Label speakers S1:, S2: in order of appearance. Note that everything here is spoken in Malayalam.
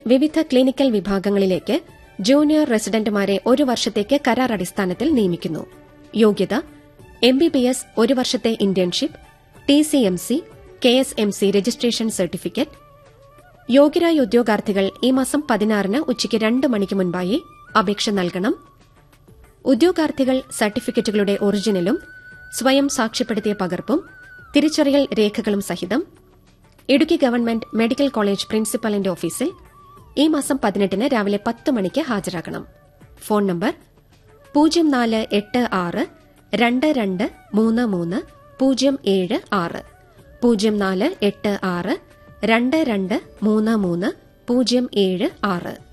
S1: വിവിധ ക്ലിനിക്കൽ വിഭാഗങ്ങളിലേക്ക് ജൂനിയർ റെസിഡന്റുമാരെ ഒരു വർഷത്തേക്ക് കരാർ അടിസ്ഥാനത്തിൽ നിയമിക്കുന്നു യോഗ്യത എംബിബിഎസ് ഒരു വർഷത്തെ internship T C M C K S M C registration certificate യോഗ്യരായ ഉദ്യോഗാർത്ഥികൾ ഈ മാസം പതിനാറിന് ഉച്ചയ്ക്ക് രണ്ട് മണിക്ക് മുൻപായി അപേക്ഷ നൽകണം ഉദ്യോഗാർത്ഥികൾ സർട്ടിഫിക്കറ്റുകളുടെ ഒറിജിനലും സ്വയം സാക്ഷ്യപ്പെടുത്തിയ പകർപ്പും തിരിച്ചറിയൽ രേഖകളും സഹിതം ഇടുക്കി ഗവൺമെന്റ് മെഡിക്കൽ കോളേജ് പ്രിൻസിപ്പലിന്റെ ഓഫീസിൽ ഈ മാസം പതിനെട്ടിന് രാവിലെ പത്ത് മണിക്ക് ഹാജരാകണം ഫോൺ നമ്പർ പൂജ്യം നാല് എട്ട് ആറ് രണ്ട് രണ്ട് മൂന്ന് മൂന്ന് പൂജ്യം ഏഴ് ആറ് പൂജ്യം നാല് എട്ട് ആറ് രണ്ട് രണ്ട് മൂന്ന് മൂന്ന് പൂജ്യം ഏഴ് ആറ്